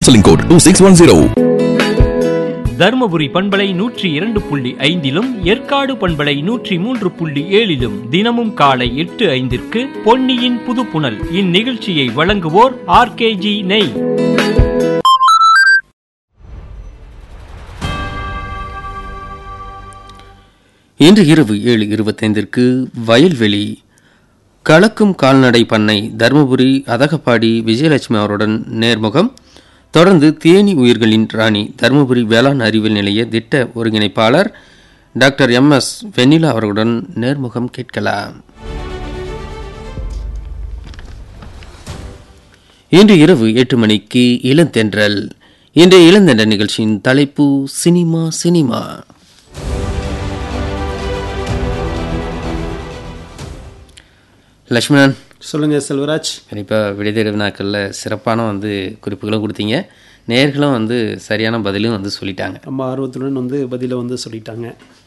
Counselling code two six one zero Dharmapuri பண்பலை நூற்றி இரண்டு புள்ளி ஐந்திலும் ஏற்காடு பண்பலை நூற்றி மூன்று புள்ளி ஏழிலும் தினமும் காலை எட்டு ஐந்திற்கு பொன்னியின் புதுப்புணல் இந்நிகழ்ச்சியை வழங்குவோர் ஆர்கேஜி நெய் இன்று இரவு ஏழு இருபத்தைந்திற்கு வயல்வெளி கலக்கும் கால்நடை பண்ணை தருமபுரி அதகப்பாடி விஜயலட்சுமி அவருடன் நேர்முகம் தொடர்ந்து தேனி உயிர்களின் ராணி தருமபுரி வேளாண் அறிவியல் நிலைய திட்ட ஒருங்கிணைப்பாளர் டாக்டர் எம் எஸ் வெண்ணிலா அவர்களுடன் நேர்முகம் கேட்கலாம் இன்று இரவு எட்டு மணிக்கு இளந்தென்றல் இன்றைய இளந்தென்றல் நிகழ்ச்சியின் தலைப்பு சினிமா சினிமா லக்ஷ்மணன் சொல்லுங்க செல்வராஜ் கண்டிப்பாக விடைதேடு நாட்களில் சிறப்பான வந்து குறிப்புகளும் கொடுத்தீங்க நேர்களும் வந்து சரியான பதிலும் வந்து சொல்லிட்டாங்க ரொம்ப ஆர்வத்துடன் வந்து பதிலை வந்து சொல்லிட்டாங்க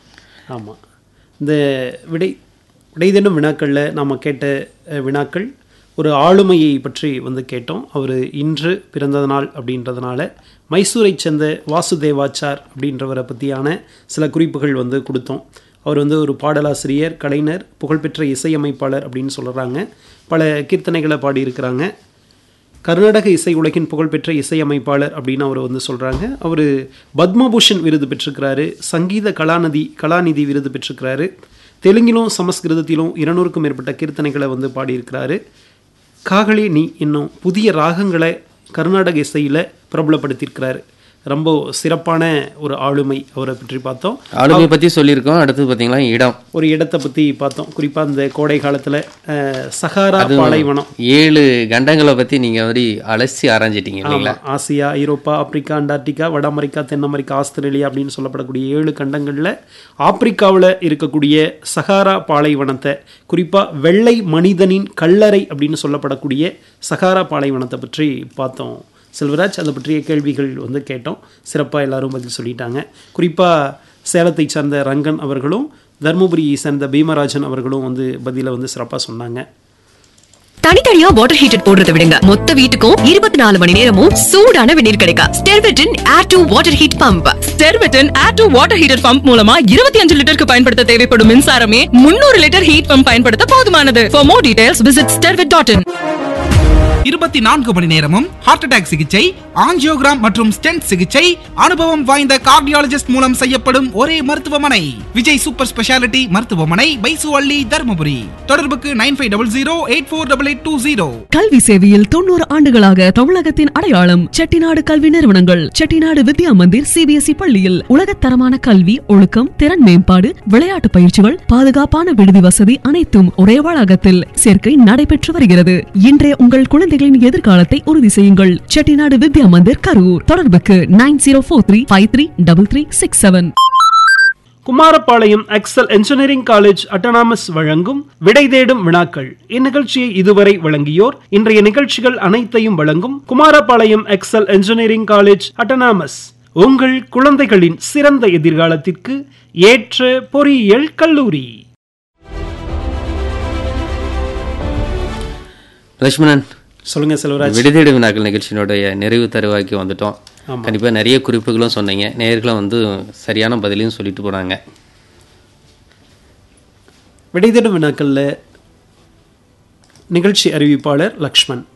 ஆமாம் இந்த விடை விடைதேனும் வினாக்களில் நாம் கேட்ட அஹ், வினாக்கள் ஒரு ஆளுமையை பற்றி வந்து கேட்டோம் அவர் இன்று பிறந்த நாள் அப்படின்றதுனால மைசூரைச் சேர்ந்த வாசுதேவாச்சார் அப்படின்றவரை பற்றியான சில குறிப்புகள் வந்து கொடுத்தோம் அவர் வந்து ஒரு பாடலாசிரியர் கலைஞர் புகழ்பெற்ற இசையமைப்பாளர் அப்படின்னு சொல்கிறாங்க பல கீர்த்தனைகளை பாடியிருக்கிறாங்க கர்நாடக இசை உலகின் புகழ்பெற்ற இசையமைப்பாளர் அப்படின்னு அவர் வந்து சொல்கிறாங்க அவர் பத்மபூஷன் விருது பெற்றிருக்கிறாரு சங்கீத கலாநிதி கலாநிதி விருது பெற்றிருக்கிறாரு தெலுங்கிலும் சமஸ்கிருதத்திலும் இருநூறுக்கும் மேற்பட்ட கீர்த்தனைகளை வந்து பாடியிருக்கிறாரு காகளி நீ இன்னும் புதிய ராகங்களை கர்நாடக இசையில் பிரபலப்படுத்தியிருக்கிறாரு ரொம்ப சிறப்பான ஒரு ஆளுமை அவரை பற்றி பார்த்தோம் ஆளுமை பற்றி சொல்லியிருக்கோம் அடுத்து பார்த்தீங்களா இடம் ஒரு இடத்தை பற்றி பார்த்தோம் குறிப்பாக இந்த கோடை காலத்தில் சஹாரா பாலைவனம் ஏழு கண்டங்களை பற்றி நீங்கள் வந்து அலசி ஆராய்ஞ்சிட்டீங்க இல்லைங்களா ஆமா. ஆசியா ஐரோப்பா ஆப்பிரிக்கா அண்டார்டிகா வட அமெரிக்கா தென் அமெரிக்கா ஆஸ்திரேலியா அப்படின்னு சொல்லப்படக்கூடிய ஏழு கண்டங்களில் ஆப்பிரிக்காவில் இருக்கக்கூடிய சஹாரா பாலைவனத்தை குறிப்பாக வெள்ளை மனிதனின் கல்லறை அப்படின்னு சொல்லப்படக்கூடிய சஹாரா பாலைவனத்தை பற்றி பார்த்தோம் செல்வராஜ் அதை பற்றிய கேள்விகள் வந்து கேட்டோம் சிறப்பாக எல்லாரும் பதில் சொல்லிட்டாங்க குறிப்பாக சேலத்தை சார்ந்த ரங்கன் அவர்களும் தருமபுரியை சேர்ந்த பீமராஜன் அவர்களும் வந்து பதிலை வந்து சிறப்பாக சொன்னாங்க தனித்தனியா வாட்டர் ஹீட்டர் போடுறதை விடுங்க மொத்த வீட்டுக்கும் இருபத்தி நாலு மணி நேரமும் சூடான வெந்நீர் கிடைக்கும் ஸ்டெர்வெட்டின் air to water heat pump ஸ்டெர்வெட்டின் air to water heater pump மூலமா இருபத்தி அஞ்சு லிட்டருக்கு பயன்படுத்த தேவைப்படும் மின்சாரமே முன்னூறு லிட்டர் ஹீட் பம்ப் பயன்படுத்த போதுமானது for more details visit Sterwet dot in இருபத்தி நான்கு மணி நேரமும் ஹார்ட் அட்டாக் சிகிச்சை ஆஞ்சியோகிராம் மற்றும் ஸ்டென்ட் சிகிச்சை அனுபவம் வாய்ந்த கார்டியாலஜிஸ்ட் மூலம் செய்யப்படும் ஒரே மருத்துவமனை விஜய் சூப்பர் ஸ்பெஷாலிட்டி மருத்துவமனை பைசுவள்ளி தருமபுரி தொடர்புக்கு nine five double zero eight four double eight two zero கல்வி சேவையில் தொண்ணூறு ஆண்டுகளாக தமிழகத்தின் அடையாளம் செட்டிநாடு கல்வி நிறுவனங்கள் செட்டிநாடு வித்யா மந்திர் சிபிஎஸ்இ பள்ளியில் உலகத்தரமான கல்வி ஒழுக்கம் திறன் மேம்பாடு விளையாட்டு பயிற்சிகள் பாதுகாப்பான விடுதி வசதி அனைத்தும் ஒரே வளாகத்தில் சேர்க்கை நடைபெற்று வருகிறது இன்றைய உங்கள் குழந்தைகளின் எதிர்காலத்தை உறுதி செய்யுங்கள் செட்டிநாடு வித்யா மந்திர் கரூர் தொடர்புக்கு nine zero four three five three double three six seven Kumarapalayam Excel engineering college autonomous வழங்கும் விடை தேடும் வினாக்கள் இந்நிகழ்ச்சியை இதுவரை வழங்கியோர் இன்றைய நிகழ்ச்சிகள் அனைத்தையும் வழங்கும் Kumarapalayam Excel engineering college autonomous உங்கள் குழந்தைகளின் சிறந்த எதிர்காலத்திற்கு ஏற்ற பொறியியல் கல்லூரி லக்ஷ்மணன் சொல்லுங்க செல்வராஜ் விடுதேடு வினாக்கள் நிகழ்ச்சியினுடைய நிறைவு தருவாய்க்கு வந்துட்டோம் கண்டிப்பாக நிறைய குறிப்புகளும் சொன்னீங்க நேர்களும் வந்து சரியான பதிலையும் சொல்லிட்டு போனாங்க விடை தேடும் வினாக்களில் நிகழ்ச்சி அறிவிப்பாளர் லக்ஷ்மண்